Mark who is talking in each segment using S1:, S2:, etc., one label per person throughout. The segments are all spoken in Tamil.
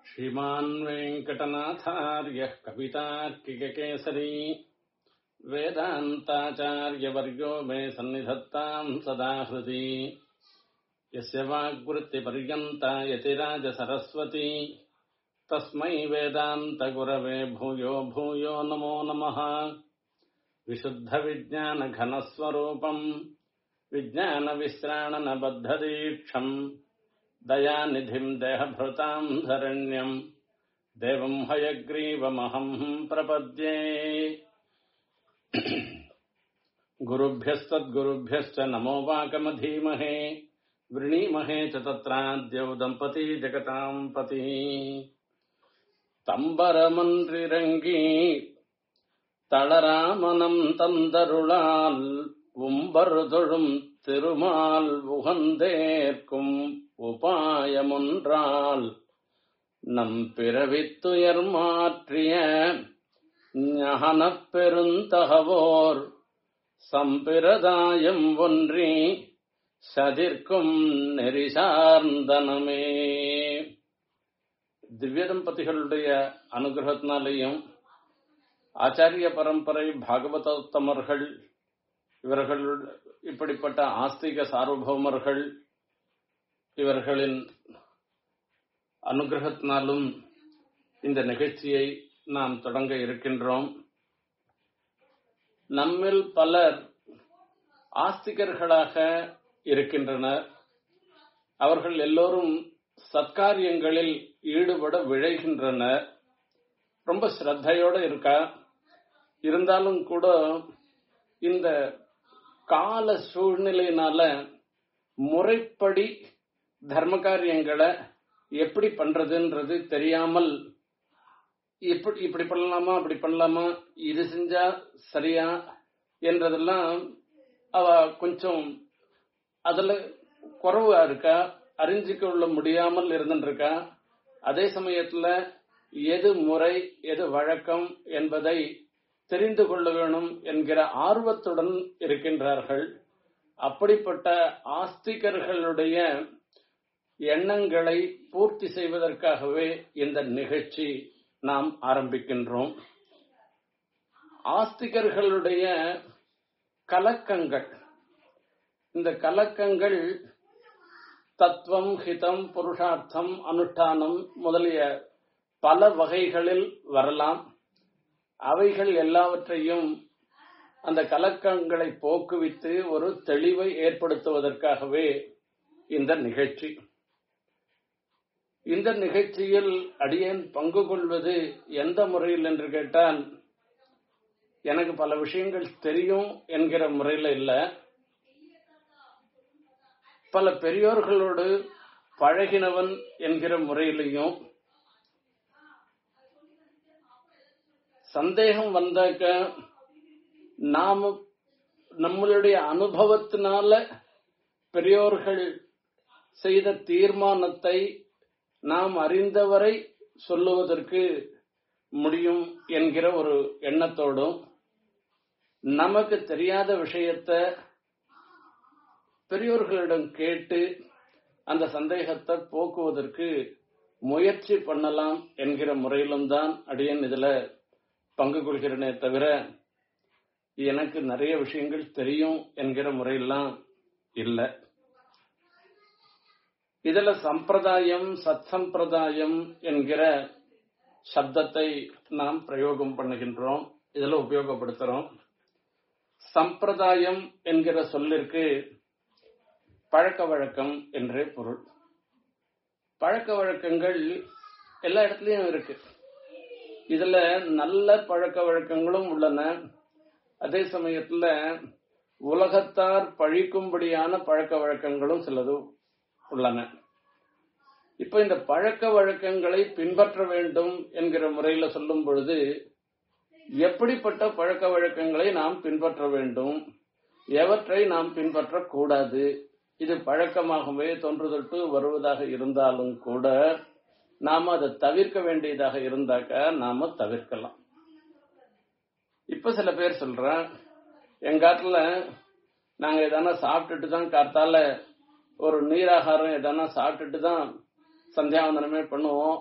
S1: श्रीमान् वेङ्कटनाथार्यः कवितार्किककेसरी वेदान्ताचार्यवर्यो मे सन्निधत्ताम् सदा हृदि यस्य वाग्वृत्तिपर्यन्ता यतिराजसरस्वती तस्मै वेदान्तगुरवे भूयो भूयो नमो नमः विशुद्धविज्ञानघनस्वरूपम् विज्ञानविश्राणनबद्धदीक्षम् दयानिधिम् देहभृताम् धरण्यम् देवम् हयग्रीवमहम् प्रपद्ये गुरुभ्यस्तद्गुरुभ्यश्च नमो वाकमधीमहे वृणीमहे च तत्राद्यौ दम्पती जगताम् पतिः தம்பரமன்றிரங்கி தளராமனம் தந்தருளால் உம்பருதொழும் திருமால் உகந்தேற்கும் உபாயமொன்றால் நம் பிறவித்துயர் மாற்றிய ஞானப் பெருந்தகவோர் சம்பிரதாயம் ஒன்றி சதிர்க்கும் நெறிசார்ந்தனமே திவ்ய தம்பதிகளுடைய அனுகிரகத்தினாலேயும் ஆச்சாரிய பரம்பரை பாகவதோத்தமர்கள் இவர்கள் இப்படிப்பட்ட ஆஸ்திக சார்வபௌமர்கள் இவர்களின் அனுகிரகத்தினாலும் இந்த நிகழ்ச்சியை நாம் தொடங்க இருக்கின்றோம் நம்மில் பலர் ஆஸ்திகர்களாக இருக்கின்றனர் அவர்கள் எல்லோரும் சத்காரியங்களில் ஈடுபட விழைகின்றனர் ரொம்ப ஸ்ரத்தையோட இருக்கா இருந்தாலும் கூட இந்த கால சூழ்நிலையினால முறைப்படி தர்ம காரியங்களை எப்படி பண்றதுன்றது தெரியாமல் இப்படி இப்படி பண்ணலாமா அப்படி பண்ணலாமா இது செஞ்சா சரியா என்றதெல்லாம் அவ கொஞ்சம் அதுல குறவா இருக்கா அறிஞ்சிக்க கொள்ள முடியாமல் இருந்துருக்கா அதே சமயத்துல எது முறை எது வழக்கம் என்பதை தெரிந்து கொள்ள வேணும் என்கிற ஆர்வத்துடன் இருக்கின்றார்கள் அப்படிப்பட்ட ஆஸ்திகர்களுடைய எண்ணங்களை பூர்த்தி செய்வதற்காகவே இந்த நிகழ்ச்சி நாம் ஆரம்பிக்கின்றோம் ஆஸ்திகர்களுடைய கலக்கங்கள் இந்த கலக்கங்கள் தத்துவம் ஹிதம் புருஷார்த்தம் அனுஷ்டானம் முதலிய பல வகைகளில் வரலாம் அவைகள் எல்லாவற்றையும் அந்த கலக்கங்களை போக்குவித்து ஒரு தெளிவை ஏற்படுத்துவதற்காகவே இந்த நிகழ்ச்சி இந்த நிகழ்ச்சியில் அடியேன் பங்கு கொள்வது எந்த முறையில் என்று கேட்டால் எனக்கு பல விஷயங்கள் தெரியும் என்கிற முறையில் இல்லை பல பெரியோர்களோடு பழகினவன் என்கிற முறையிலையும் சந்தேகம் வந்தாக்க நாம நம்மளுடைய அனுபவத்தினால பெரியோர்கள் செய்த தீர்மானத்தை நாம் அறிந்தவரை சொல்லுவதற்கு முடியும் என்கிற ஒரு எண்ணத்தோடும் நமக்கு தெரியாத விஷயத்த பெரியோர்களிடம் கேட்டு அந்த சந்தேகத்தை போக்குவதற்கு முயற்சி பண்ணலாம் என்கிற முறையிலும் தான் அடியன் இதுல பங்கு கொள்கிறேனே தவிர எனக்கு நிறைய விஷயங்கள் தெரியும் என்கிற முறையெல்லாம் இல்லை இதுல சம்பிரதாயம் சத் சம்பிரதாயம் என்கிற சப்தத்தை நாம் பிரயோகம் பண்ணுகின்றோம் இதுல உபயோகப்படுத்துறோம் சம்பிரதாயம் என்கிற சொல்லிற்கு பழக்க வழக்கம் என்றே பொருள் பழக்க வழக்கங்கள் எல்லா இடத்துலயும் இருக்கு இதுல நல்ல பழக்க வழக்கங்களும் உள்ளன அதே சமயத்துல உலகத்தார் பழிக்கும்படியான பழக்க வழக்கங்களும் சிலது உள்ளன இப்ப இந்த பழக்க வழக்கங்களை பின்பற்ற வேண்டும் என்கிற முறையில சொல்லும் பொழுது எப்படிப்பட்ட பழக்க வழக்கங்களை நாம் பின்பற்ற வேண்டும் எவற்றை நாம் பின்பற்றக்கூடாது இது பழக்கமாகவே தொன்றுதொட்டு வருவதாக இருந்தாலும் கூட நாம அதை தவிர்க்க வேண்டியதாக இருந்தாக்க நாம தவிர்க்கலாம் இப்ப சில பேர் சொல்றேன் எங்காட்டுல நாங்க எதனா சாப்பிட்டுட்டு தான் காத்தால ஒரு நீராகாரம் எதனா சாப்பிட்டுட்டு தான் சந்தியாவந்தனமே பண்ணுவோம்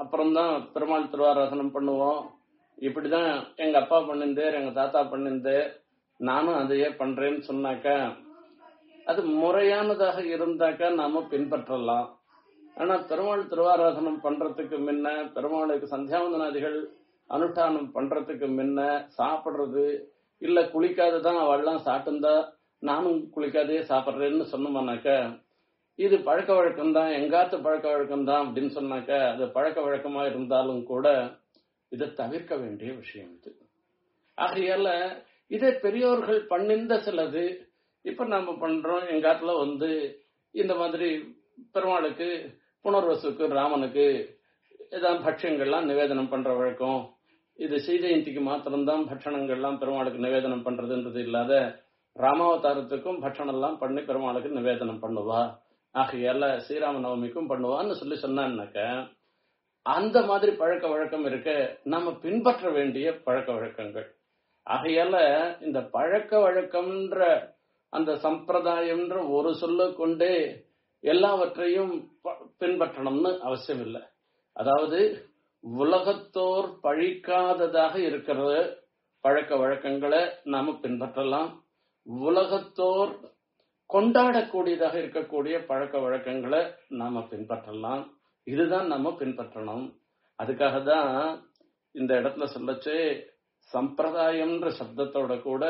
S1: அப்புறம்தான் பெருமாள் திருவாராசனம் பண்ணுவோம் இப்படிதான் எங்க அப்பா பண்ணிருந்தேர் எங்க தாத்தா பண்ணிருந்தேர் நானும் அதையே பண்றேன்னு சொன்னாக்கா அது முறையானதாக இருந்தாக்கா நாம பின்பற்றலாம் ஆனா பெருமாள் திருவாராதனம் பண்றதுக்கு முன்ன பெருமாளுக்கு சந்தியாவந்தனாதிகள் அனுஷ்டானம் பண்றதுக்கு முன்ன சாப்பிடுறது இல்ல குளிக்காததான் அவள்லாம் சாப்பிட்டுந்தா நானும் குளிக்காதே சாப்பிடுறேன்னு சொன்னோம்னாக்கா இது பழக்க வழக்கம் தான் எங்காத்து பழக்க வழக்கம் தான் அப்படின்னு சொன்னாக்கா அது பழக்க வழக்கமா இருந்தாலும் கூட இதை தவிர்க்க வேண்டிய விஷயம் இது ஆகையால இதே பெரியோர்கள் பண்ணிந்த சிலது இப்ப நாம பண்றோம் எங்காத்துல வந்து இந்த மாதிரி பெருமாளுக்கு புனர்வசுக்கு ராமனுக்கு ஏதாவது பட்சியங்கள்லாம் நிவேதனம் பண்ற வழக்கம் இது ஸ்ரீஜெயந்திக்கு மாத்திரம்தான் பட்சணங்கள்லாம் பெருமாளுக்கு நிவேதனம் பண்றதுன்றது இல்லாத ராமாவதாரத்துக்கும் பட்சணம் எல்லாம் பண்ணி பெருமாளுக்கு நிவேதனம் பண்ணுவா ஆகையால ஸ்ரீராம நவமிக்கும் பண்ணுவான்னு சொல்லி சொன்னான்னாக்க அந்த மாதிரி பழக்க வழக்கம் இருக்க நாம பின்பற்ற வேண்டிய பழக்க வழக்கங்கள் ஆகையால இந்த பழக்க வழக்கம்ன்ற அந்த சம்பிரதாயம்ன்ற ஒரு சொல்ல கொண்டே எல்லாவற்றையும் பின்பற்றணும்னு அவசியம் இல்லை அதாவது உலகத்தோர் பழிக்காததாக இருக்கிற பழக்க வழக்கங்களை நாம பின்பற்றலாம் உலகத்தோர் கொண்டாடக்கூடியதாக இருக்கக்கூடிய பழக்க வழக்கங்களை நாம பின்பற்றலாம் இதுதான் நம்ம பின்பற்றணும் அதுக்காக தான் இந்த இடத்துல சொல்லச்சு சம்பிரதாயம்ன்ற சப்தத்தோட கூட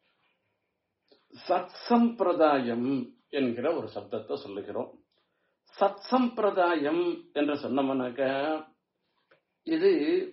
S1: சத் சம்பிரதாயம் என்கிற ஒரு சப்தத்தை சொல்லுகிறோம் சத் சம்பிரதாயம் என்று சொன்னோம்னாக்க இது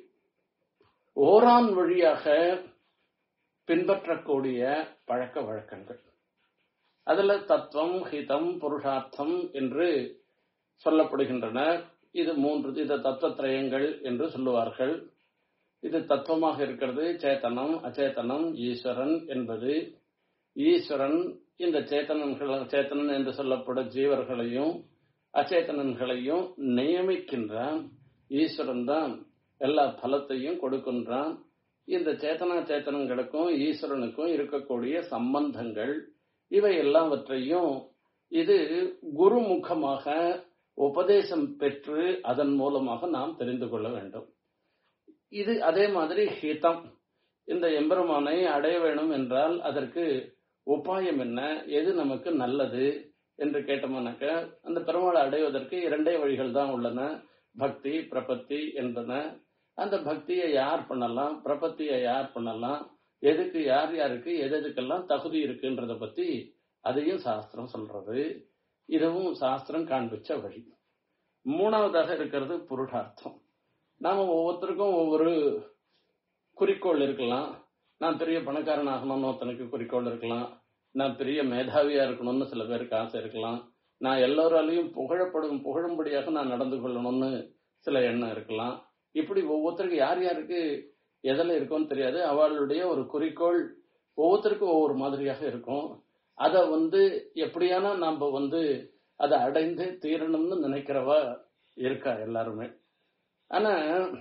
S1: ஓரான் வழியாக பின்பற்றக்கூடிய பழக்க வழக்கங்கள் அதுல தத்துவம் ஹிதம் புருஷார்த்தம் என்று சொல்லப்படுகின்றன இது மூன்று இது தத்துவத்திரயங்கள் என்று சொல்லுவார்கள் இது தத்துவமாக இருக்கிறது சேத்தனம் அச்சேதனம் ஈஸ்வரன் என்பது ஈஸ்வரன் இந்த சேத்தனன்கள் சேத்தனன் என்று சொல்லப்படும் ஜீவர்களையும் அச்சேதனன்களையும் நியமிக்கின்றான் ஈஸ்வரன் தான் எல்லா பலத்தையும் கொடுக்கின்றான் இந்த சேத்தனா சேத்தனங்களுக்கும் ஈஸ்வரனுக்கும் இருக்கக்கூடிய சம்பந்தங்கள் இவை எல்லாவற்றையும் இது குருமுகமாக உபதேசம் பெற்று அதன் மூலமாக நாம் தெரிந்து கொள்ள வேண்டும் இது அதே மாதிரி ஹிதம் இந்த எம்பெருமானை அடைய வேணும் என்றால் அதற்கு உபாயம் என்ன எது நமக்கு நல்லது என்று கேட்டோம்னாக்க அந்த பெருமாளை அடைவதற்கு இரண்டே வழிகள் தான் உள்ளன பக்தி பிரபத்தி என்பன அந்த பக்தியை யார் பண்ணலாம் பிரபத்தியை யார் பண்ணலாம் எதுக்கு யார் யாருக்கு எது எதுக்கெல்லாம் தகுதி இருக்குன்றத பத்தி அதையும் சாஸ்திரம் சொல்றது இதுவும் சாஸ்திரம் காண்பிச்ச வழி மூணாவதாக இருக்கிறது புருஷார்த்தம் நாம ஒவ்வொருத்தருக்கும் ஒவ்வொரு குறிக்கோள் இருக்கலாம் நான் பெரிய பணக்காரன் ஆகணும்னு ஒருத்தனுக்கு குறிக்கோள் இருக்கலாம் நான் பெரிய மேதாவியா இருக்கணும்னு சில பேருக்கு ஆசை இருக்கலாம் நான் எல்லோராலையும் புகழப்படும் புகழும்படியாக நான் நடந்து கொள்ளணும்னு சில எண்ணம் இருக்கலாம் இப்படி ஒவ்வொருத்தருக்கு யார் யாருக்கு எதில் இருக்கும்னு தெரியாது அவளுடைய ஒரு குறிக்கோள் ஒவ்வொருத்தருக்கும் ஒவ்வொரு மாதிரியாக இருக்கும் அதை வந்து எப்படியானா நம்ம வந்து அதை அடைந்து தீரணும்னு நினைக்கிறவா இருக்கா எல்லாருமே ஆனா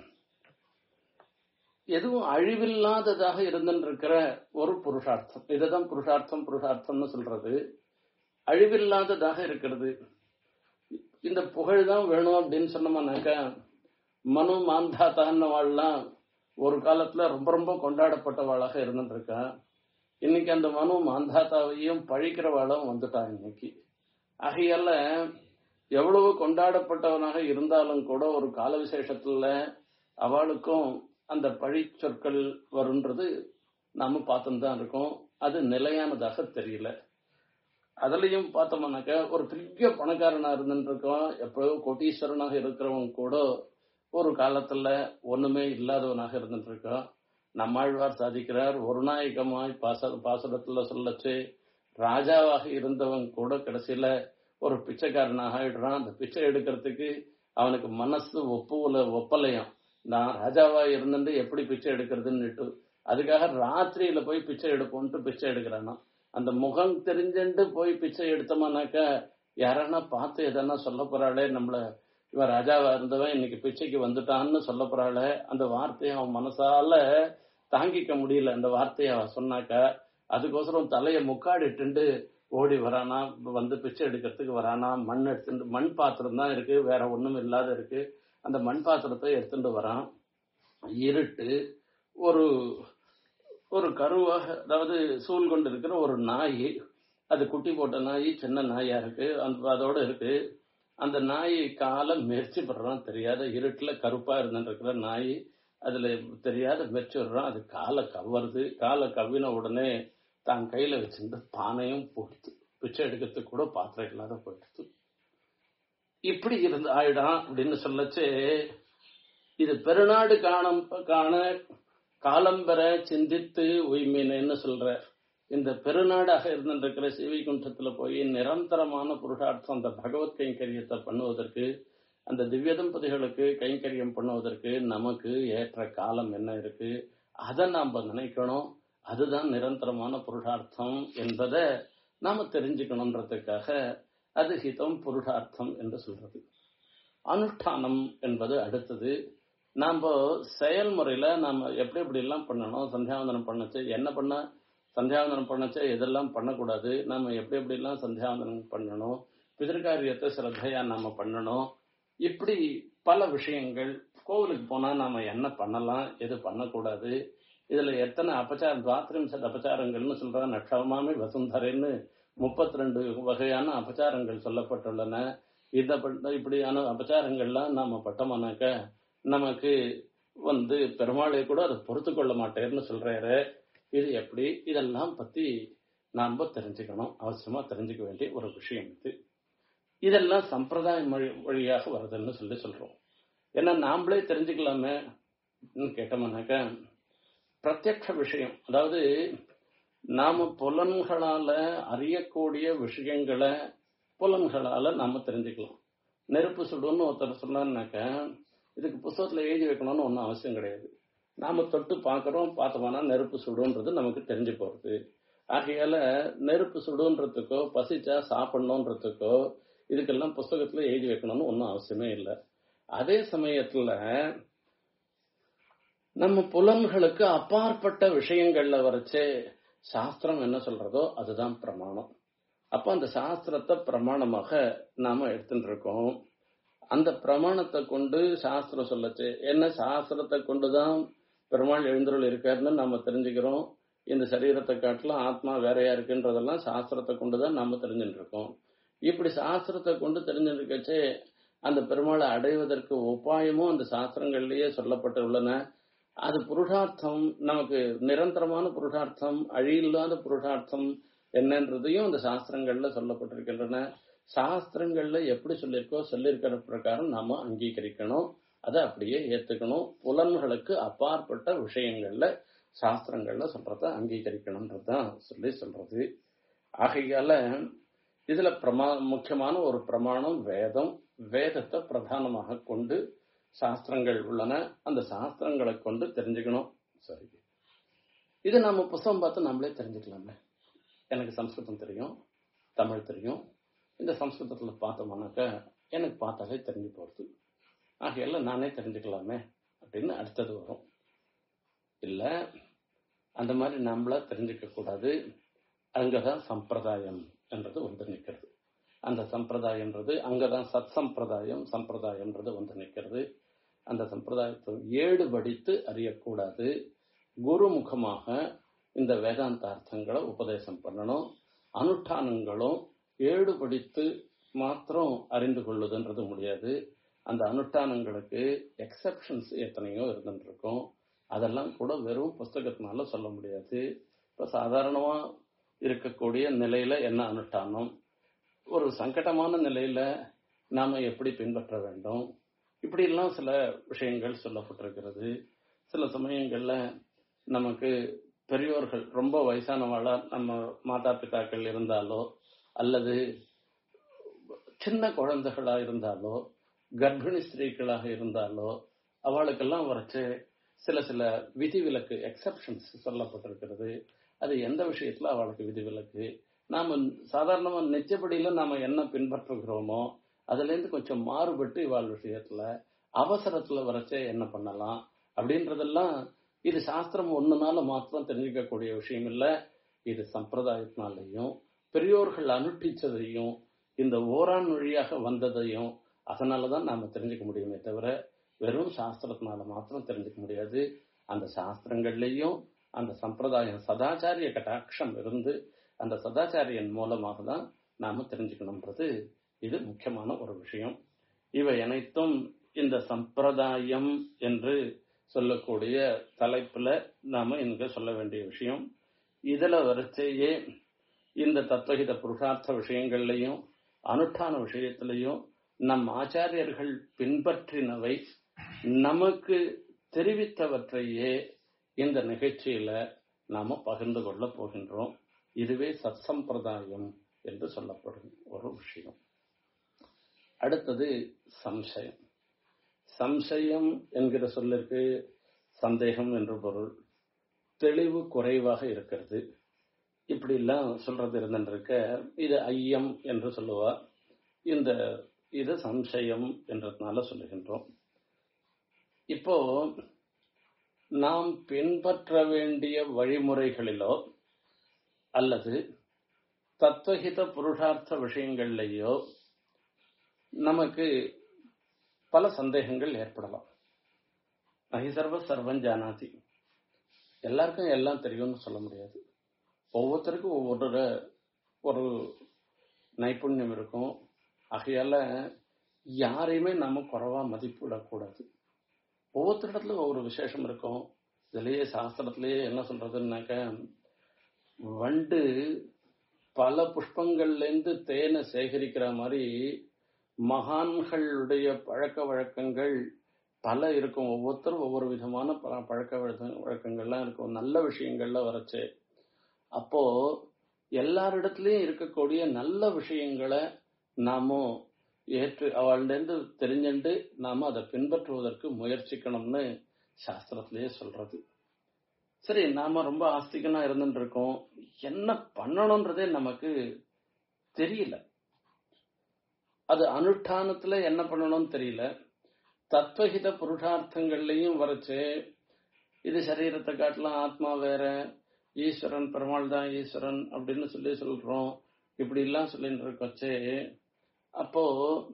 S1: எதுவும் அழிவில்லாததாக இருந்துருக்கிற ஒரு புருஷார்த்தம் இதுதான் புருஷார்த்தம் புருஷார்த்தம்னு சொல்றது அழிவில்லாததாக இருக்கிறது இந்த புகழ் தான் வேணும் அப்படின்னு சொன்னோம்னாக்கா மனு மாந்தாத்தான்னு வாழலாம் ஒரு காலத்துல ரொம்ப ரொம்ப கொண்டாடப்பட்டவாளாக இருந்துருக்கா இன்னைக்கு அந்த மனு மாந்தாத்தாவையும் பழிக்கிறவாளும் வந்துட்டா இன்னைக்கு ஆகையால எவ்வளவு கொண்டாடப்பட்டவனாக இருந்தாலும் கூட ஒரு கால விசேஷத்துல அவளுக்கும் அந்த பழி சொற்கள் வருன்றது நாம பார்த்துன்னு தான் இருக்கோம் அது நிலையானதாக தெரியல அதுலயும் பார்த்தோம்னாக்க ஒரு பெரிய பணக்காரனா இருந்துருக்கோம் எப்போ கோட்டீஸ்வரனாக இருக்கிறவங்க கூட ஒரு காலத்துல ஒண்ணுமே இல்லாதவனாக இருந்துட்டு இருக்கோம் நம்மாழ்வார் சாதிக்கிறார் ஒரு நாயகமாய் பாச பாசுரத்துல சொல்லச்சு ராஜாவாக இருந்தவன் கூட கடைசியில ஒரு பிச்சைக்காரனாக ஆயிடுறான் அந்த பிச்சை எடுக்கிறதுக்கு அவனுக்கு மனசு ஒப்புல ஒப்பலையும் நான் ராஜாவா இருந்துட்டு எப்படி பிச்சை எடுக்கிறதுன்னுட்டு அதுக்காக ராத்திரியில போய் பிச்சை எடுப்போம்ட்டு பிச்சை எடுக்கிறானா அந்த முகம் தெரிஞ்சுட்டு போய் பிச்சை எடுத்தோம்னாக்கா யாரன்னா பார்த்து எதனா சொல்ல போறாளே நம்மள இவன் ராஜாவா இருந்தவன் இன்னைக்கு பிச்சைக்கு வந்துட்டான்னு சொல்ல போறாளே அந்த வார்த்தையை அவன் மனசால தாங்கிக்க முடியல அந்த வார்த்தையை அவன் சொன்னாக்கா அதுக்கோசரம் தலைய முக்காடிட்டு ஓடி வரானா வந்து பிச்சை எடுக்கிறதுக்கு வரானா மண் எடுத்துட்டு மண் பாத்திரம் தான் இருக்கு வேற ஒண்ணும் இல்லாத இருக்கு அந்த மண் பாத்திரத்தை எடுத்துட்டு வரான் இருட்டு ஒரு ஒரு கருவாக அதாவது சூழ் கொண்டு இருக்கிற ஒரு நாய் அது குட்டி போட்ட நாய் சின்ன நாயா இருக்கு அந்த அதோட இருக்கு அந்த நாய் காலை மெரிச்சு படுறான் தெரியாத இருட்டுல கருப்பா இருந்துருக்கிற நாய் அதுல தெரியாத மெரிச்சு விடுறான் அது காலை கவருது காலை கவ்வின உடனே தான் கையில வச்சிருந்த பானையும் போடுது பிச்சை எடுக்கிறதுக்கு கூட பாத்திரம் இல்லாத போயிடுது இப்படி இருந்து ஆயிடான் அப்படின்னு சொல்லச்சு இது பெருநாடு காணம் காண காலம்பெற சிந்தித்து உய்மினேன்னு சொல்ற இந்த பெருநாடாக இருந்திருக்கிற சிவிகுண்டத்துல போய் நிரந்தரமான புருஷார்த்தம் அந்த பகவத் கைங்கரியத்தை பண்ணுவதற்கு அந்த திவ்ய தம்பதிகளுக்கு கைங்கரியம் பண்ணுவதற்கு நமக்கு ஏற்ற காலம் என்ன இருக்கு அதை நாம நினைக்கணும் அதுதான் நிரந்தரமான புருஷார்த்தம் என்பதை நாம தெரிஞ்சுக்கணுன்றதுக்காக அது ஹிதம் புருஷார்த்தம் என்று சொல்றது அனுஷ்டானம் என்பது அடுத்தது நாம செயல்முறையில நாம எப்படி எப்படி எல்லாம் பண்ணணும் சந்தியாவந்தனம் பண்ணச்சு என்ன பண்ண சந்தியாவந்தனம் பண்ணச்சே எதெல்லாம் பண்ணக்கூடாது நாம எப்படி எப்படி எல்லாம் சந்தியாவந்தனம் பண்ணணும் பிதற்காரியத்தை சிரத்தையா நாம பண்ணணும் இப்படி பல விஷயங்கள் கோவிலுக்கு போனா நாம என்ன பண்ணலாம் எது பண்ணக்கூடாது இதுல எத்தனை அபச்சாரம் துவாத்திரிம்சத் அபச்சாரங்கள்னு சொல்ற நட்சமாமி வசுந்தரன்னு முப்பத்தி ரெண்டு வகையான அபச்சாரங்கள் சொல்லப்பட்டுள்ளன இந்த ப- இப்படியான அபச்சாரங்கள்லாம் நாம பட்டோம்னாக்க நமக்கு வந்து பெருமாளை கூட அதை பொறுத்து கொள்ள மாட்டேன்னு சொல்றாரு இது எப்படி இதெல்லாம் பத்தி நாம தெரிஞ்சுக்கணும் அவசியமா தெரிஞ்சுக்க வேண்டிய ஒரு விஷயம் இது இதெல்லாம் சம்பிரதாய மொழி வழியாக வருதுன்னு சொல்லி சொல்றோம் ஏன்னா நாமளே தெரிஞ்சுக்கலாமே கேட்டோம்னாக்க பிரத்யக்ஷ விஷயம் அதாவது நாம புலன்களால அறியக்கூடிய விஷயங்களை புலன்களால நாம தெரிஞ்சுக்கலாம் நெருப்பு சுடுன்னு ஒருத்தர் சொன்னார்னாக்க இதுக்கு புஸ்தகத்துல எழுதி வைக்கணும்னு ஒன்றும் அவசியம் கிடையாது நாம தொட்டு பார்க்கறோம் பார்த்தோம்னா நெருப்பு சுடுன்றது நமக்கு தெரிஞ்சு போறது ஆகையால நெருப்பு சுடுன்றதுக்கோ பசிச்சா சாப்பிடணுன்றதுக்கோ இதுக்கெல்லாம் புஸ்தகத்துல எழுதி வைக்கணும்னு ஒன்றும் அவசியமே இல்லை அதே சமயத்துல நம்ம புலன்களுக்கு அப்பாற்பட்ட விஷயங்கள்ல வரைச்சே சாஸ்திரம் என்ன சொல்றதோ அதுதான் பிரமாணம் அப்ப அந்த சாஸ்திரத்தை பிரமாணமாக நாம எடுத்துட்டு இருக்கோம் அந்த பிரமாணத்தை கொண்டு சாஸ்திரம் சொல்லச்சு என்ன சாஸ்திரத்தை கொண்டுதான் பெருமாள் எழுந்தருள் இருக்காருன்னு நாம தெரிஞ்சுக்கிறோம் இந்த சரீரத்தை காட்டிலும் ஆத்மா வேறையா இருக்குன்றதெல்லாம் சாஸ்திரத்தை கொண்டுதான் நாம தெரிஞ்சுட்டு இருக்கோம் இப்படி சாஸ்திரத்தை கொண்டு தெரிஞ்சுட்டு இருக்கச்சே அந்த பெருமாளை அடைவதற்கு உபாயமும் அந்த சாஸ்திரங்கள்லயே சொல்லப்பட்டுள்ளன அது புருஷார்த்தம் நமக்கு நிரந்தரமான புருஷார்த்தம் அழியில்லாத புருஷார்த்தம் என்னன்றதையும் அந்த சாஸ்திரங்கள்ல சொல்லப்பட்டிருக்கின்றன சாஸ்திரங்கள்ல எப்படி சொல்லியிருக்கோ சொல்லியிருக்கிற பிரகாரம் நாம அங்கீகரிக்கணும் அதை அப்படியே ஏத்துக்கணும் புலன்களுக்கு அப்பாற்பட்ட விஷயங்கள்ல சாஸ்திரங்கள்ல சொல்றத அங்கீகரிக்கணும்ன்றதுதான் சொல்லி சொல்றது ஆகையால இதுல பிரமா முக்கியமான ஒரு பிரமாணம் வேதம் வேதத்தை பிரதானமாக கொண்டு சாஸ்திரங்கள் உள்ளன அந்த சாஸ்திரங்களை கொண்டு தெரிஞ்சுக்கணும் சரி இது நாம புஸ்தகம் பார்த்து நம்மளே தெரிஞ்சுக்கலாமே எனக்கு சம்ஸ்கிருதம் தெரியும் தமிழ் தெரியும் இந்த சம்ஸ்கிருதத்துல பார்த்தோம்னாக்க எனக்கு பார்த்தாலே தெரிஞ்சு போறது ஆகையால நானே தெரிஞ்சுக்கலாமே அப்படின்னு அடுத்தது வரும் இல்ல அந்த மாதிரி நம்மள தெரிஞ்சுக்க கூடாது அங்கதான் சம்பிரதாயம் என்றது வந்து நிக்கிறது அந்த சம்பிரதாயம்ன்றது அங்கதான் சத் சம்பிரதாயம் சம்பிரதாயம்ன்றது வந்து நிக்கிறது அந்த சம்பிரதாயத்தை ஏடு படித்து அறியக்கூடாது குருமுகமாக இந்த வேதாந்த அர்த்தங்களை உபதேசம் பண்ணணும் அனுஷ்டானங்களும் ஏடு படித்து மாத்திரம் அறிந்து கொள்ளுதுன்றது முடியாது அந்த அனுஷ்டானங்களுக்கு எக்ஸப்ஷன்ஸ் எத்தனையோ இருந்துட்டு இருக்கும் அதெல்லாம் கூட வெறும் புஸ்தகத்தினால சொல்ல முடியாது இப்ப சாதாரணமா இருக்கக்கூடிய நிலையில என்ன அனுஷ்டானம் ஒரு சங்கடமான நிலையில நாம எப்படி பின்பற்ற வேண்டும் இப்படி எல்லாம் சில விஷயங்கள் சொல்லப்பட்டிருக்கிறது சில சமயங்கள்ல நமக்கு பெரியோர்கள் ரொம்ப வயசானவாளா நம்ம மாதா பிதாக்கள் இருந்தாலோ அல்லது சின்ன குழந்தைகளா இருந்தாலோ கர்ப்பிணி ஸ்திரீகளாக இருந்தாலோ அவளுக்கெல்லாம் வரைச்சு சில சில விதிவிலக்கு எக்ஸப்ஷன்ஸ் சொல்லப்பட்டிருக்கிறது அது எந்த விஷயத்துல அவளுக்கு விதிவிலக்கு நாம சாதாரணமா நிச்சயப்படியில நாம என்ன பின்பற்றுகிறோமோ அதுல இருந்து கொஞ்சம் மாறுபட்டு இவாள் விஷயத்துல அவசரத்துல வரைச்சே என்ன பண்ணலாம் அப்படின்றதெல்லாம் இது சாஸ்திரம் ஒண்ணுனால மாத்திரம் தெரிஞ்சுக்கக்கூடிய விஷயம் இல்ல இது சம்பிரதாயத்தினாலையும் பெரியோர்கள் அனுஷ்டிச்சதையும் இந்த ஓரான் வழியாக வந்ததையும் அதனாலதான் நாம தெரிஞ்சுக்க முடியுமே தவிர வெறும் சாஸ்திரத்தினால மாத்திரம் தெரிஞ்சுக்க முடியாது அந்த சாஸ்திரங்கள்லயும் அந்த சம்பிரதாயம் சதாச்சாரிய கட்டாட்சம் இருந்து அந்த சதாச்சாரியன் மூலமாக தான் நாம தெரிஞ்சுக்கணும்ன்றது இது முக்கியமான ஒரு விஷயம் இவை அனைத்தும் இந்த சம்பிரதாயம் என்று சொல்லக்கூடிய தலைப்புல நாம இங்க சொல்ல வேண்டிய விஷயம் இதுல வரிசையே இந்த தத்துவகித புருஷார்த்த விஷயங்கள்லையும் அனுஷ்டான விஷயத்திலையும் நம் ஆச்சாரியர்கள் பின்பற்றினவை நமக்கு தெரிவித்தவற்றையே இந்த நிகழ்ச்சியில நாம பகிர்ந்து கொள்ள போகின்றோம் இதுவே சத் சம்பிரதாயம் என்று சொல்லப்படும் ஒரு விஷயம் அடுத்தது சம்சயம் சம்சயம் என்கிற சொல்லிற்கு சந்தேகம் என்று பொருள் தெளிவு குறைவாக இருக்கிறது இப்படி எல்லாம் சொல்றது இருந்திருக்க இது ஐயம் என்று சொல்லுவா இந்த இது சம்சயம் என்றதுனால சொல்லுகின்றோம் இப்போ நாம் பின்பற்ற வேண்டிய வழிமுறைகளிலோ அல்லது தத்துவஹித புருஷார்த்த விஷயங்கள்லேயோ நமக்கு பல சந்தேகங்கள் ஏற்படலாம் மகிசர்வ சர்வம் ஜானாதி எல்லாருக்கும் எல்லாம் தெரியும்னு சொல்ல முடியாது ஒவ்வொருத்தருக்கும் ஒவ்வொரு ஒரு நைப்புண்யம் இருக்கும் ஆகையால யாரையுமே நம்ம குறைவா மதிப்பிடக்கூடாது ஒவ்வொருத்தரிடத்துல ஒவ்வொரு விசேஷம் இருக்கும் இதுலயே சாஸ்திரத்திலேயே என்ன சொல்றதுன்னாக்க வண்டு பல புஷ்பங்கள்ல இருந்து தேனை சேகரிக்கிற மாதிரி மகான்களுடைய பழக்க வழக்கங்கள் பல இருக்கும் ஒவ்வொருத்தரும் ஒவ்வொரு விதமான ப- பழக்க வழக்க- வழக்கங்கள்லாம் இருக்கும் நல்ல விஷயங்கள்ல வரச்சு அப்போ எல்லாரிடத்துலயும் இருக்கக்கூடிய நல்ல விஷயங்களை நாமும் ஏற்று அவள்கிட்ட தெரிஞ்சுண்டு நாம அதை பின்பற்றுவதற்கு முயற்சிக்கணும்னு சாஸ்திரத்திலேயே சொல்றது சரி நாம ரொம்ப ஆஸ்திகனா இருந்துட்டு இருக்கோம் என்ன பண்ணணும்ன்றதே நமக்கு தெரியல அது அனுஷ்டானத்துல என்ன பண்ணணும்னு தெரியல தத்துவஹித புருஷார்த்தங்கள்லயும் வரைச்சு இது சரீரத்தை காட்டலாம் ஆத்மா வேற ஈஸ்வரன் பெருமாள் தான் ஈஸ்வரன் அப்படின்னு சொல்லி சொல்றோம் இப்படி எல்லாம் சொல்லிட்டு இருக்கச்சே அப்போ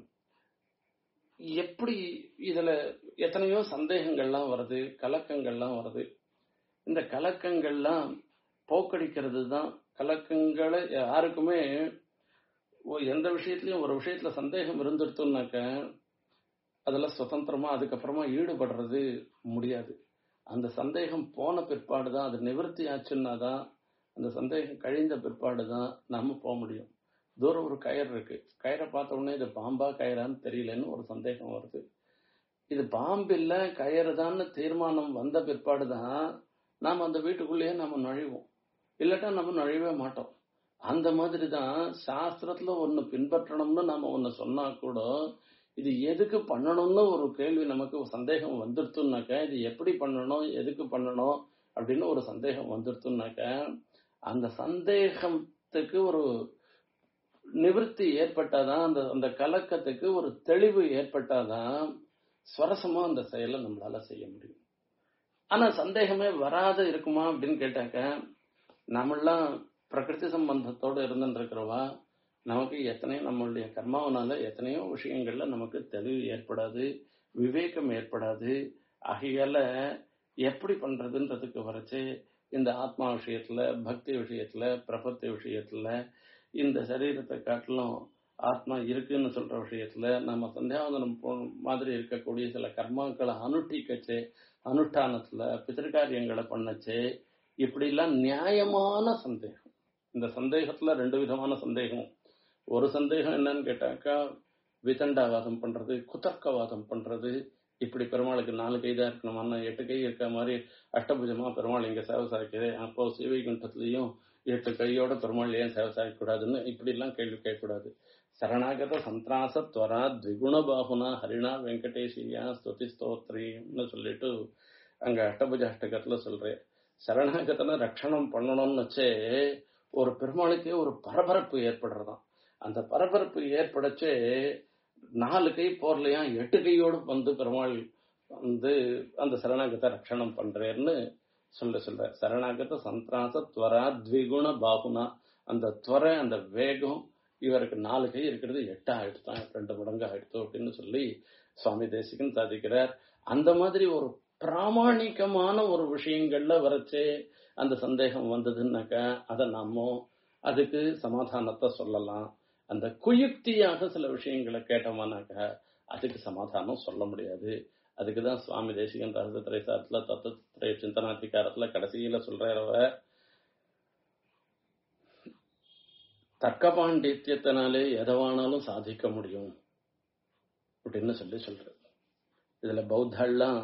S1: எப்படி இதுல எத்தனையோ சந்தேகங்கள்லாம் வருது கலக்கங்கள்லாம் வருது இந்த கலக்கங்கள்லாம் போக்கடிக்கிறது தான் கலக்கங்களை யாருக்குமே ஒ- எந்த விஷயத்திலயும் ஒரு விஷயத்துல சந்தேகம் இருந்துடுத்துனாக்க அதுல சுதந்திரமா அதுக்கப்புறமா ஈடுபடுறது முடியாது அந்த சந்தேகம் போன பிற்பாடு தான் அது நிவர்த்தி ஆச்சுன்னா தான் அந்த சந்தேகம் கழிந்த பிற்பாடு தான் நம்ம போக முடியும் தூரம் ஒரு கயிறு இருக்கு கயிறை பார்த்த உடனே இது பாம்பா கயிறான்னு தெரியலன்னு ஒரு சந்தேகம் வருது இது பாம்பு இல்ல கயிறு தான் தீர்மானம் வந்த பிற்பாடு தான் நாம அந்த வீட்டுக்குள்ளேயே நம்ம நுழைவோம் இல்லாட்டா நம்ம நுழையவே மாட்டோம் அந்த மாதிரி தான் சாஸ்திரத்துல ஒண்ணு பின்பற்றணும்னு நாம ஒண்ணு சொன்னா கூட இது எதுக்கு பண்ணணும்னு ஒரு கேள்வி நமக்கு சந்தேகம் வந்துருத்துனாக்க இது எப்படி பண்ணணும் எதுக்கு பண்ணணும் அப்படின்னு ஒரு சந்தேகம் வந்துருத்துனாக்க அந்த சந்தேகத்துக்கு ஒரு நிவர்த்தி ஏற்பட்டாதான் அந்த அந்த கலக்கத்துக்கு ஒரு தெளிவு ஏற்பட்டாதான் சுவரசமா அந்த செயலை நம்மளால செய்ய முடியும் ஆனா சந்தேகமே வராத இருக்குமா அப்படின்னு கேட்டாக்க நம்மெல்லாம் பிரகிருதி சம்பந்தத்தோடு இருந்துட்டு இருக்கிறவா நமக்கு எத்தனையோ நம்மளுடைய கர்மாவனால எத்தனையோ விஷயங்கள்ல நமக்கு தெளிவு ஏற்படாது விவேகம் ஏற்படாது ஆகையால எப்படி பண்றதுன்றதுக்கு வரைச்சு இந்த ஆத்மா விஷயத்துல பக்தி விஷயத்துல பிரபத்தி விஷயத்துல இந்த சரீரத்தை காட்டிலும் ஆத்மா இருக்குன்னு சொல்ற விஷயத்துல நம்ம சந்தியாவந்தனம் போ மாதிரி இருக்கக்கூடிய சில கர்மாக்களை அனுஷ்டிக்கச்சே அனுஷ்டானத்துல பித்திருக்காரியங்களை பண்ணச்சே இப்படிலாம் நியாயமான சந்தேகம் இந்த சந்தேகத்துல ரெண்டு விதமான சந்தேகம் ஒரு சந்தேகம் என்னன்னு கேட்டாக்கா விதண்டாவாதம் பண்றது குதர்க்கவாதம் பண்றது இப்படி பெருமாளுக்கு நாலு கை தான் இருக்கணுமா எட்டு கை இருக்க மாதிரி அஷ்டபுஜமா பெருமாள் இங்க சேவை சாய்க்குது அப்போ சிவைகுண்டத்திலையும் எட்டு கையோட பெருமாள் ஏன் சேவை சாய்க்கக்கூடாதுன்னு இப்படி எல்லாம் கேள்வி கேட்கக்கூடாது சரணாகத சந்திராச துவரா த்விகுண பாகுனா ஹரிணா வெங்கடேஷியா ஸ்துதி ஸ்தோத்ரின்னு சொல்லிட்டு அங்க அஷ்டபுஜ அஷ்டகத்துல சொல்றேன் சரணாகதனை ரட்சணம் பண்ணணும்னு வச்சே ஒரு பெருமாளுக்கே ஒரு பரபரப்பு ஏற்படுறதாம் அந்த பரபரப்பு ஏற்படச்சே நாலு கை போர்லையா எட்டு கையோடு வந்து பெருமாள் வந்து அந்த சரணாகத்தை ரட்சணம் பண்றேன்னு சொல்ல சொல்ற சரணாகத சந்திராச துவரா த்விகுண பாகுனா அந்த துவரை அந்த வேகம் இவருக்கு நாலு கை இருக்கிறது எட்டா ஆயிடுத்தான் ரெண்டு மடங்கு ஆயிடுத்து அப்படின்னு சொல்லி சுவாமி தேசிகன் சாதிக்கிறார் அந்த மாதிரி ஒரு பிராமணிகமான ஒரு விஷயங்கள்ல வரைச்சே அந்த சந்தேகம் வந்ததுன்னாக்கா அதை நாம அதுக்கு சமாதானத்தை சொல்லலாம் அந்த குயுக்தியாக சில விஷயங்களை கேட்டோமானாக்கா அதுக்கு சமாதானம் சொல்ல முடியாது அதுக்குதான் சுவாமி தேசிகன் ரகசிய திரைசாரத்துல தத்துவ சிந்தனாதிகாரத்துல கடைசியில சொல்றவ தர்க்க பாண்டித்யத்தினாலே எதவானாலும் சாதிக்க முடியும் அப்படின்னு சொல்லி சொல்ற இதுல பௌத்தெல்லாம்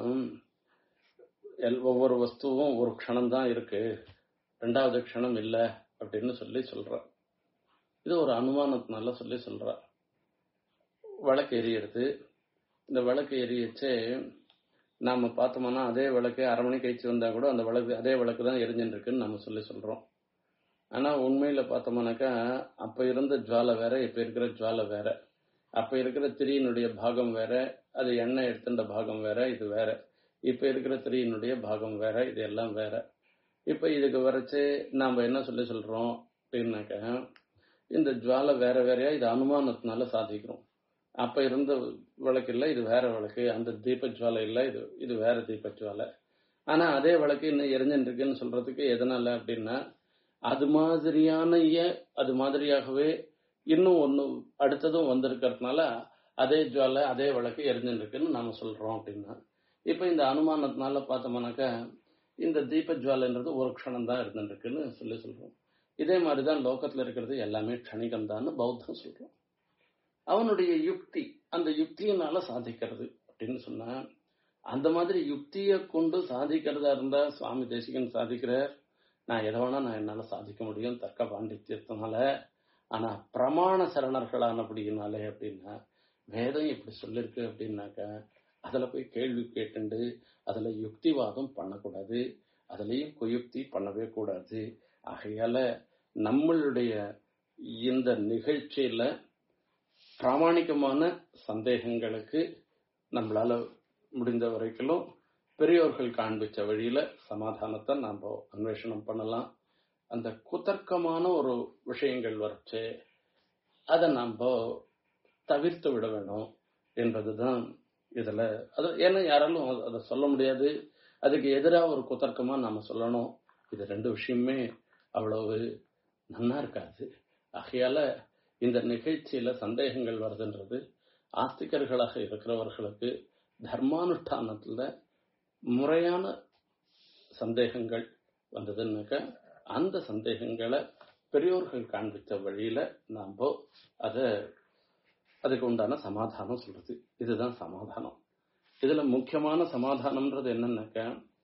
S1: எல்- ஒவ்வொரு வஸ்துவும் ஒரு க்ஷணம் தான் இருக்கு ரெண்டாவது க்ஷணம் இல்ல அப்படின்னு சொல்லி சொல்ற இது ஒரு அனுமானத்தினால சொல்லி சொல்ற விளக்கு எரியறது இந்த விளக்கு எரியச்சே நாம பார்த்தோம்னா அதே விளக்கு அரை மணி கழிச்சு வந்தா கூட அந்த விளக்கு அதே விளக்கு தான் எரிஞ்சுட்டு இருக்குன்னு நம்ம சொல்லி சொல்றோம் ஆனா உண்மையில பார்த்தோம்னாக்கா அப்ப இருந்த ஜுவாலை வேற இப்ப இருக்கிற ஜுவாலை வேற அப்ப இருக்கிற திரியினுடைய பாகம் வேற அது எண்ணெய் எடுத்துட்ட பாகம் வேற இது வேற இப்ப இருக்கிற திரியினுடைய பாகம் வேற இது எல்லாம் வேற இப்ப இதுக்கு வரைச்சு நாம என்ன சொல்லி சொல்றோம் அப்படின்னாக்க இந்த ஜுவாலை வேற வேறையா இது அனுமானத்தினால சாதிக்கிறோம் அப்ப இருந்த விளக்கு இல்ல இது வேற விளக்கு அந்த தீப ஜுவாலை இல்ல இது இது வேற தீப ஜுவாலை ஆனா அதே விளக்கு இன்னும் எரிஞ்சுட்டு இருக்குன்னு சொல்றதுக்கு எதனால அப்படின்னா அது மாதிரியான அது மாதிரியாகவே இன்னும் ஒண்ணு அடுத்ததும் வந்திருக்கிறதுனால அதே ஜுவாலை அதே விளக்கு எரிஞ்சுட்டு இருக்குன்னு நாம சொல்றோம் அப்படின்னா இப்ப இந்த அனுமானத்தினால பார்த்தோம்னாக்கா இந்த தீப ஜுவாலைன்றது ஒரு க்ஷணம் தான் இருந்துட்டு இருக்குன்னு சொல்லி சொல்றோம் இதே மாதிரிதான் லோகத்துல இருக்கிறது எல்லாமே க்ஷணிகம் தான் பௌத்தம் சொல்றோம் அவனுடைய யுக்தி அந்த யுக்தியினால சாதிக்கிறது அப்படின்னு சொன்னா அந்த மாதிரி யுக்தியை கொண்டு சாதிக்கிறதா இருந்தா சுவாமி தேசிகன் சாதிக்கிறார் நான் எதை வேணா நான் என்னால சாதிக்க முடியும் தர்க்க பாண்டித்யத்தினால ஆனா பிரமாண சரணர்களானபடியினாலே அப்படின்னா வேதம் இப்படி சொல்லிருக்கு அப்படின்னாக்கா அதுல போய் கேள்வி கேட்டுண்டு அதுல யுக்திவாதம் பண்ணக்கூடாது அதுலயும் குயுக்தி பண்ணவே கூடாது ஆகையால நம்மளுடைய இந்த நிகழ்ச்சியில பிராமணிகமான சந்தேகங்களுக்கு நம்மளால முடிந்த வரைக்கும் பெரியோர்கள் காண்பிச்ச வழியில சமாதானத்தை நாம அன்வேஷணம் பண்ணலாம் அந்த குதர்க்கமான ஒரு விஷயங்கள் வரைச்சு அதை நாம தவிர்த்து விட வேணும் என்பதுதான் இதுல அது ஏன்னா யாராலும் அத- அதை சொல்ல முடியாது அதுக்கு எதிராக ஒரு குதர்க்கமா நாம சொல்லணும் இது ரெண்டு விஷயமே அவ்வளவு நன்னா இருக்காது ஆகையால இந்த நிகழ்ச்சியில சந்தேகங்கள் வருதுன்றது ஆஸ்திகர்களாக இருக்கிறவர்களுக்கு தர்மானுஷ்டானத்துல முறையான சந்தேகங்கள் வந்ததுன்னாக்க அந்த சந்தேகங்களை பெரியோர்கள் காண்பித்த வழியில நாம அத அதுக்கு உண்டான சமாதானம் சொல்றது இதுதான் சமாதானம் இதுல முக்கியமான சமாதானம்ன்றது என்னன்னாக்க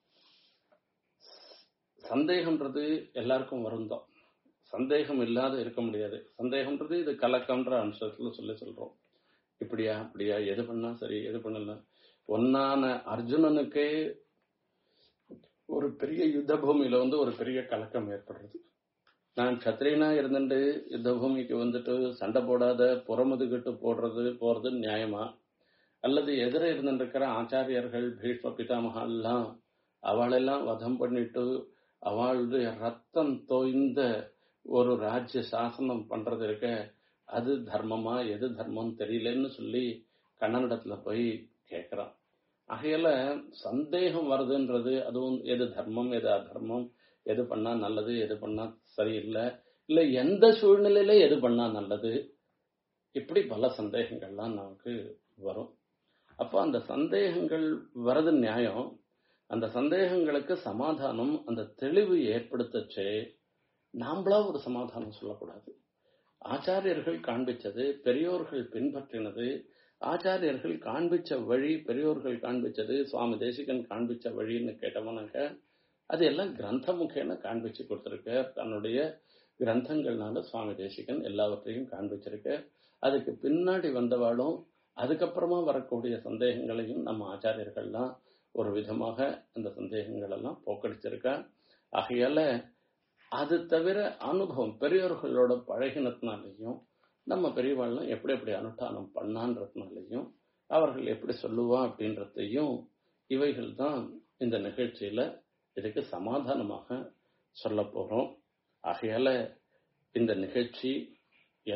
S1: சந்தேகம்ன்றது எல்லாருக்கும் வருந்தோம் சந்தேகம் இல்லாத இருக்க முடியாது சந்தேகம்ன்றது இது கலக்கம்ன்ற அம்சத்துல சொல்லி சொல்றோம் இப்படியா அப்படியா எது பண்ணா சரி எது பண்ணல ஒன்னான அர்ஜுனனுக்கே ஒரு பெரிய யுத்த பூமியில வந்து ஒரு பெரிய கலக்கம் ஏற்படுறது நான் கத்திரினா இருந்துட்டு யுத்த பூமிக்கு வந்துட்டு சண்டை போடாத புறமுதுகிட்டு போடுறது போறது நியாயமா அல்லது எதிர இருந்துட்டு இருக்கிற ஆச்சாரியர்கள் பீஷ்ம பிதாமகா எல்லாம் அவளெல்லாம் வதம் பண்ணிட்டு அவளுடைய ரத்தம் தோய்ந்த ஒரு ராஜ்ய சாசனம் பண்றது இருக்க அது தர்மமா எது தர்மம் தெரியலன்னு சொல்லி கண்ணனிடத்துல போய் கேட்கிறான் ஆகையால சந்தேகம் வருதுன்றது அதுவும் எது தர்மம் எது அதர்மம் எது பண்ணா நல்லது எது பண்ணா சரியில்லை இல்ல எந்த சூழ்நிலையில எது பண்ணா நல்லது இப்படி பல சந்தேகங்கள்லாம் நமக்கு வரும் அப்போ அந்த சந்தேகங்கள் வரது நியாயம் அந்த சந்தேகங்களுக்கு சமாதானம் அந்த தெளிவு ஏற்படுத்தச்சே நாமளா ஒரு சமாதானம் சொல்லக்கூடாது ஆச்சாரியர்கள் காண்பிச்சது பெரியோர்கள் பின்பற்றினது ஆச்சாரியர்கள் காண்பிச்ச வழி பெரியோர்கள் காண்பிச்சது சுவாமி தேசிகன் காண்பிச்ச வழின்னு கேட்டோம்னாக்க அது எல்லாம் கிரந்த முகேன காண்பிச்சு கொடுத்திருக்க தன்னுடைய கிரந்தங்கள்னால சுவாமி தேசிகன் எல்லாவற்றையும் காண்பிச்சிருக்க அதுக்கு பின்னாடி வந்தவாளும் அதுக்கப்புறமா வரக்கூடிய சந்தேகங்களையும் நம்ம ஆச்சாரியர்கள்லாம் ஒரு விதமாக அந்த சந்தேகங்கள் எல்லாம் போக்கடிச்சிருக்கா ஆகையால அது தவிர அனுபவம் பெரியோர்களோட பழகினத்தினாலையும் நம்ம பெரியவாள்லாம் எப்படி எப்படி அனுஷ்டானம் பண்ணான்றதுனாலையும் அவர்கள் எப்படி சொல்லுவா அப்படின்றதையும் இவைகள் தான் இந்த நிகழ்ச்சியில இதுக்கு சமாதானமாக சொல்ல போறோம் ஆகையால இந்த நிகழ்ச்சி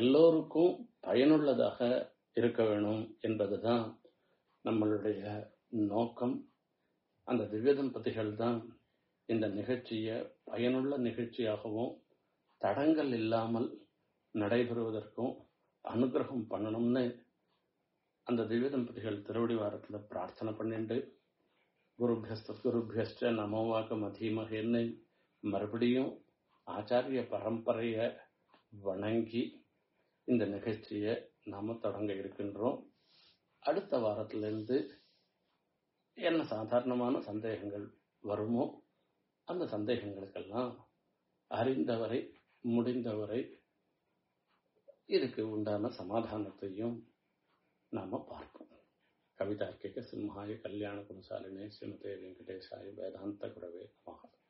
S1: எல்லோருக்கும் பயனுள்ளதாக இருக்க வேணும் என்பதுதான் நம்மளுடைய நோக்கம் அந்த திவ்ய தம்பதிகள் தான் இந்த நிகழ்ச்சியை பயனுள்ள நிகழ்ச்சியாகவும் தடங்கள் இல்லாமல் நடைபெறுவதற்கும் அனுகிரகம் பண்ணணும்னு அந்த திவ்ய தம்பதிகள் திருவடி வாரத்துல பிரார்த்தனை பண்ணிண்டு குருபியஸ்த குருபியஸ்ட நமோவாக்க மதீமகன்னு மறுபடியும் ஆச்சாரிய பரம்பரைய வணங்கி இந்த நிகழ்ச்சியை நாம தொடங்க இருக்கின்றோம் அடுத்த வாரத்திலிருந்து என்ன சாதாரணமான சந்தேகங்கள் வருமோ அந்த சந்தேகங்களுக்கெல்லாம் அறிந்தவரை முடிந்தவரை இதுக்கு உண்டான சமாதானத்தையும் நாம பார்ப்போம் கவிதார்க்கிக சிம்ஹாய கல்யாண குணசாலினே ஸ்ரீமதே வெங்கடேசாய வேதாந்த குரவே நமகா